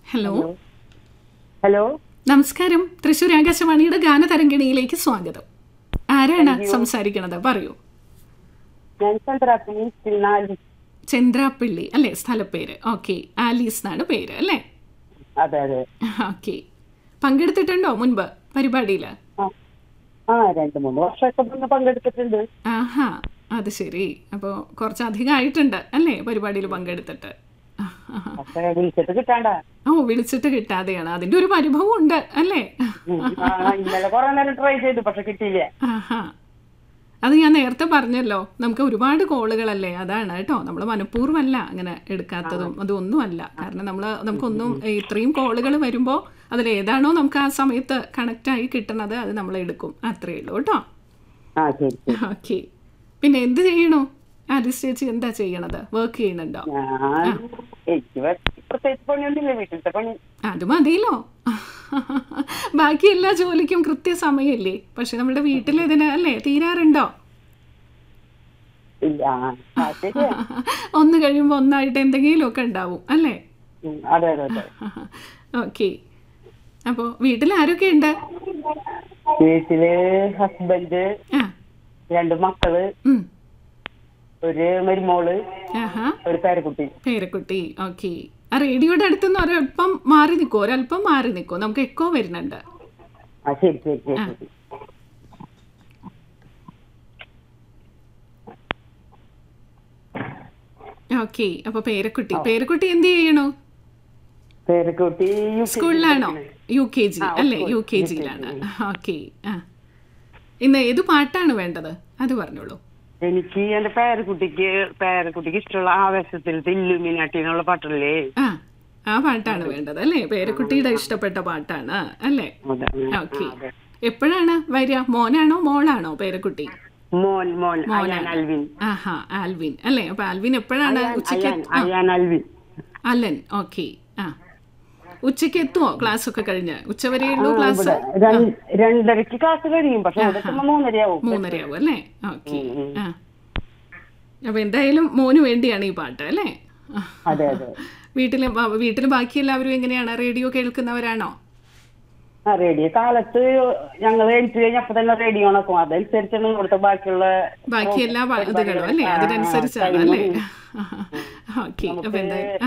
Hello hello നമസ്കാരം തൃശ്ശൂർ ആകാശവാണിയുടെ ഗാനതരംഗിണിയിലേക്ക് സ്വാഗതം ആരാണ് സംസാരിക്കണത് പറയൂ ഞാൻ ചന്ദ്രാപ്പിനി തിരുനാളി ചന്ദ്രാപ്പിള്ളി അല്ലേ സ്ഥലപ്പേര് ഓക്കെ ആലീസ് എന്നാണ് പേര് അല്ലേ അതെ അതെ ഓക്കെ പങ്കെടുത്തിട്ടുണ്ടോ മുൻപ് പരിപാടിയിൽ ആ ആ രണ്ട് മൂന്ന് വർഷമൊക്കെ മുന്നേ പങ്കെടുത്തിട്ടുണ്ട് ആഹാ അത് ശരി അപ്പോൾ കുറച്ചധികം ആയിട്ടുണ്ട് അല്ലേ പരിപാടിയിൽ പങ്കെടുത്തിട്ട് ആ, ആഹാ. പക്ഷെ വിളിച്ചിട്ട് കിട്ടാണ്ട ഓ വിളിച്ചിട്ട് കിട്ടാതെയാണ് അതിന്റെ ഒരു പരിഭവം ഉണ്ട് അല്ലേ ഉം. ആ, ഇന്നലെ കുറെ നേരം ട്രൈ ചെയ്തു പക്ഷെ കിട്ടിയില്ല ആഹാ അത് ഞാൻ നേരത്തെ പറഞ്ഞല്ലോ നമുക്ക് ഒരുപാട് കോളുകളല്ലേ അതാണ് കേട്ടോ നമ്മൾ മനഃപൂർവ്വമല്ല അങ്ങനെ എടുക്കാത്തതും അതൊന്നുമല്ല കാരണം നമ്മൾ നമുക്കൊന്നും ഇത്രയും കോളുകൾ വരുമ്പോൾ അതിൽ ഏതാണോ നമുക്ക് ആ സമയത്ത് കണക്റ്റ് ആയി കിട്ടണത് അത് നമ്മൾ എടുക്കും അത്രയേ ഉള്ളൂ കേട്ടോ ആ ശരി ശരി ഓക്കെ പിന്നെ എന്ത് ചെയ്യണു ആലിസ് ചേച്ചി എന്താ ചെയ്യണത് വർക്ക് ചെയ്യണുണ്ടോ ഞാൻ എനിക്ക് വേ- പ്രത്യേകിച്ച് പണിയൊന്നുമില്ല വീട്ടിലത്തെ പണി അത് മതിയല്ലോ ബാക്കി എല്ലാ ജോലിക്കും കൃത്യസമയല്ലേ പക്ഷെ നമ്മുടെ വീട്ടിൽ ഇതിന് അല്ലേ തീരാറുണ്ടോ ഇല്ല ആ, ആ, ശരിയാ. ഒന്ന് കഴിയുമ്പോൾ ഒന്നായിട്ട് എന്തെങ്കിലുമൊക്കെ ഉണ്ടാവും അല്ലേ ഉം, അതെ അതെ അതെ ഓക്കെ അപ്പോൾ വീട്ടിൽ ആരൊക്കെ ഉണ്ട് വീട്ടില് ഹസ്ബൻഡ് ആ രണ്ട് മക്കള് ഉം. ഒരു മരുമോള് ആഹാ ഒരു പേരക്കുട്ടി പേരക്കുട്ടി ഓക്കെ ആ റേഡിയോയുടെ അടുത്തുനിന്ന് ഒരല്പം മാറി നിൽക്കുമോ ഒരല്പം മാറി നിൽക്കുമോ നമുക്ക് എക്കോ വരുന്നുണ്ട് ആ ശരി ശരി ശരി ശരി ഓക്കെ അപ്പോൾ പേരക്കുട്ടി പേരക്കുട്ടി എന്ത് ചെയ്യണു പേരക്കുട്ടി യു കെ സ്കൂളിലാണോ യു കെ ജി അല്ലേ യു കെ ജിയിലാണ് ഓക്കെ ആ ഇന്ന് ഏത് പാട്ടാണ് വേണ്ടത് അത് പറഞ്ഞോളൂ എനിക്ക് എന്റെ പേരക്കുട്ടിക്ക് പേരക്കുട്ടിക്ക് ഇഷ്ടമുള്ള ആവേശത്തിൽ ഇല്ലുമിനാട്ടി എന്നുള്ള പാട്ടല്ലേ ആ ആ പാട്ടാണ് വേണ്ടത് അല്ലേ പേരക്കുട്ടിയുടെ ഇഷ്ടപ്പെട്ട പാട്ടാണ് അല്ലേ അതെ. ഓക്കെ അതെ. എപ്പോഴാണ് വരിക മോനാണോ മോളാണോ പേരക്കുട്ടി മോൻ മോൻ അയാൻ അൽവിൻ ആഹാ ആൽവിൻ അല്ലേ അപ്പൊ ആൽവിൻ എപ്പോഴാണ് ഉച്ചയ്ക്ക് Ayaan Ayaan Alvin Alan okay ആ ഉച്ചയ്ക്ക് എത്തുമോ ക്ലാസ് ഒക്കെ കഴിഞ്ഞ് ഉച്ചവരെ ഉള്ളൂ ക്ലാസ് രണ്ട്- രണ്ടരക്ക് ക്ലാസ് കഴിയും പക്ഷെ ഇവിടെ എത്തുമ്പോ മൂന്നരയാവും മൂന്നരയാവും അല്ലേ ഓക്കെ ആ അപ്പൊ എന്തായാലും മോന് വേണ്ടിയാണ് ഈ പാട്ട് അല്ലേ ആ. അതെ അതെ വീട്ടില് ബ- വീട്ടില് ബാക്കി എല്ലാവരും എങ്ങനെയാണ് റേഡിയോ കേൾക്കുന്നവരാണോ ആ റേഡിയോ കാലത്ത് ഞങ്ങൾ എഴുത്ത് കഴിഞ്ഞ അപ്പൊ തന്നെ റേഡിയോ ഓണാക്കും അതനുസരിച്ചാണ് ഇവിടുത്തെ ബാക്കിയുള്ള ബാക്കി എല്ലാ പ- ഇതുകളും അല്ലേ അതിനനുസരിച്ചാണ് അല്ലേ ഓക്കെ അപ്പൊ എന്തായാലും